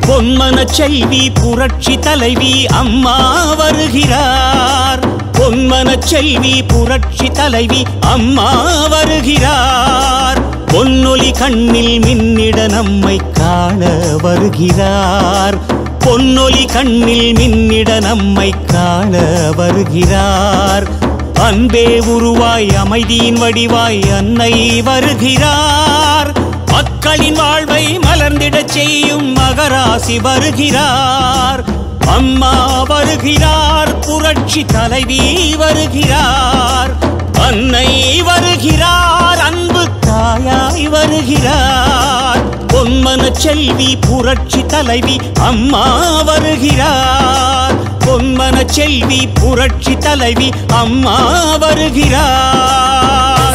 பொன்மனச் செல்வி புரட்சி தலைவி அம்மா வருகிறார் பொன்மனச் செல்வி புரட்சி தலைவி அம்மா வருகிறார் பொன்னொலி கண்ணில் மின்னிட நம்மை காண வருகிறார் பொன்னொலி கண்ணில் மின்னிட நம்மை காண வருகிறார் அன்பே உருவாய் அமைதியின் வடிவாய் அன்னை வருகிறார் மக்களின் வாழ்வை மலர்ந்திடச் செய்யும் மகராசி வருகிறார் அம்மா வருகிறார் புரட்சி தலைவி வருகிறார் அன்னை வருகிறார் அன்பு தாயாய் வருகிறார் பொன்மனச் செல்வி புரட்சி தலைவி அம்மா வருகிறார் பொன்மனச் செல்வி புரட்சி தலைவி அம்மா வருகிறார்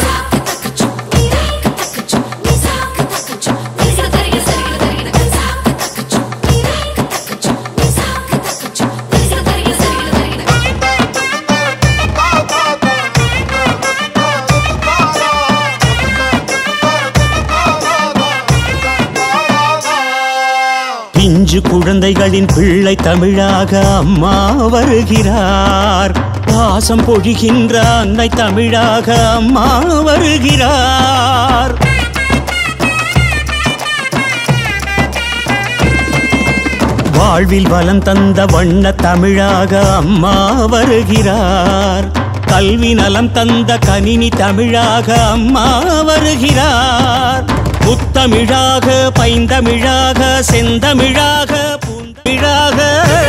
பிஞ்சு குழந்தைகளின் பிள்ளை தமிழாக அம்மா வருகிறார் பாசம் பொழிகின்ற அன்னை தமிழாக அம்மா வருகிறார் வாழ்வில் வளம் தந்த வண்ண தமிழாக அம்மா வருகிறார் கல்வி நலம் தந்த கணினி தமிழாக அம்மா வருகிறார் புத்தமிழாக பைந்தமிழாக செந்தமிழாக பூந்தமிழாக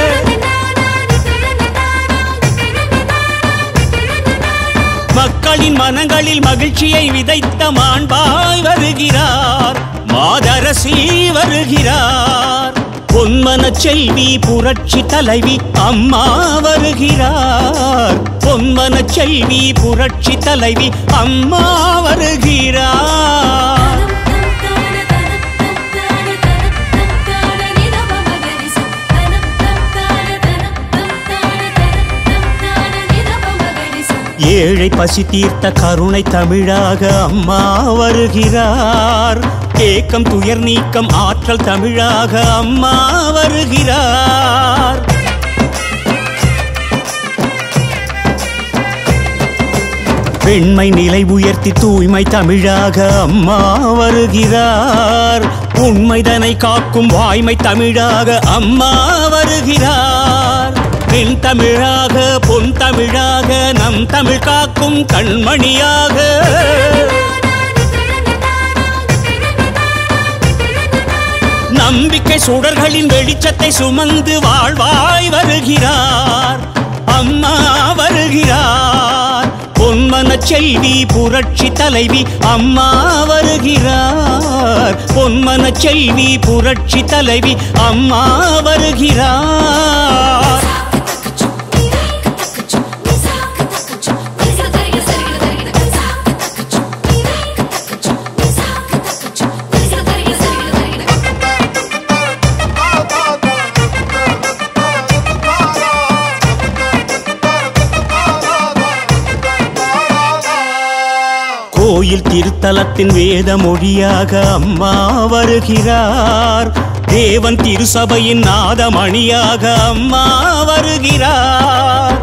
மக்களின் மனங்களில் மகிழ்ச்சியை விதைத்த மாண்பாய் வருகிறார் மாதரசி வருகிறார் பொன்மனச் செல்வி புரட்சி தலைவி அம்மா வருகிறார் பொன்மனச் செல்வி புரட்சி தலைவி அம்மா வருகிறார் ஏழை பசி தீர்த்த கருணை தமிழாக அம்மா வருகிறார் ஏக்கம் துயர் நீக்கம் ஆற்றல் தமிழாக அம்மா வருகிறார் பெண்மை நிலை உயர்த்தி தூய்மை தமிழாக அம்மா வருகிறார் உண்மைதனை காக்கும் வாய்மை தமிழாக அம்மா வருகிறார் பெண் தமிழாக பொன் தமிழாக நம் தமிழ் காக்கும் கண்மணியாக நம்பிக்கை சுடர்களின் வெளிச்சத்தை சுமந்து வாழ்வாய் வருகிறார் அம்மா வருகிறார் பொன்மனச் செல்வி புரட்சி தலைவி அம்மா வருகிறார் பொன்மனச் செல்வி புரட்சி தலைவி அம்மா வருகிறார் கோயில் திருத்தலத்தின் வேத மொழியாக அம்மா வருகிறார் தேவன் திருசபையின் நாதமணியாக அம்மா வருகிறார்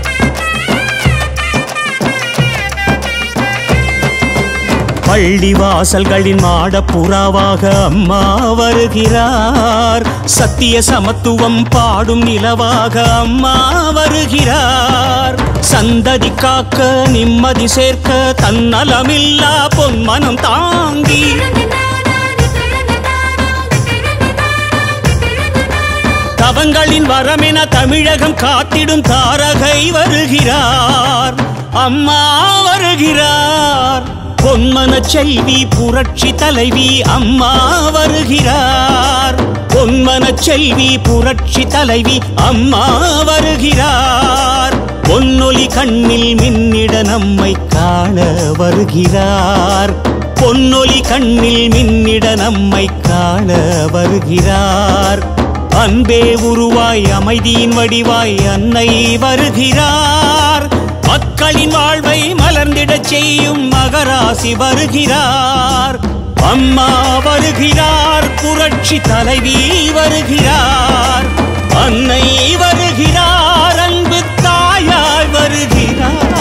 பள்ளி வாசல்களின் மாடப்புறாவாக அம்மா வருகிறார் சத்திய சமத்துவம் பாடும் நிலவாக அம்மா வருகிறார் சந்ததி காக்க நிம்மதி சேர்க்க தன்னலமில்லா பொன்மனம் தாங்கி தவங்களின் வரமென தமிழகம் காத்திடும் தாரகை வருகிறார் அம்மா வருகிறார் பொன்மனச் செல்வி புரட்சி தலைவி அம்மா வருகிறார் பொன்மனச் செல்வி புரட்சி தலைவி அம்மா வருகிறார் பொன்னொலி கண்ணில் மின்னிட நம்மை காண வருகிறார் பொன்னொலி கண்ணில் மின்னிட நம்மை காண வருகிறார் அன்பே உருவாய் அமைதியின் வடிவாய் அன்னை வருகிறார் மக்களின் வாழ்வை மலர்ந்திடச் செய்யும் மகராசி வருகிறார் அம்மா வருகிறார் புரட்சி தலைவி வருகிறார் அன்னை வருகிறார் அன்பு தாயாய் வருகிறார்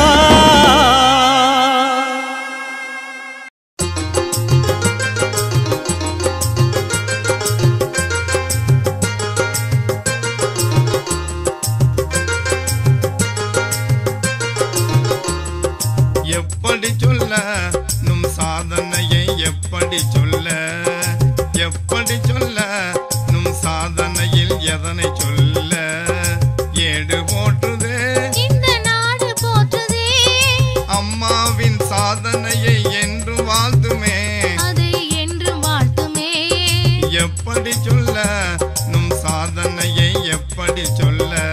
எப்படி சொல்ல நம் சாதனையை எப்படி சொல்ல எப்படி சொல்ல நம் சாதனையில் எதனை சொல்ல ஏடு போற்றுதே இந்த நாடு போற்றுதே அம்மாவின் சாதனையை என்று வாழ்த்துமே அதை என்றும் வாழ்த்துமே எப்படி சொல்ல நம் சாதனையை எப்படி சொல்ல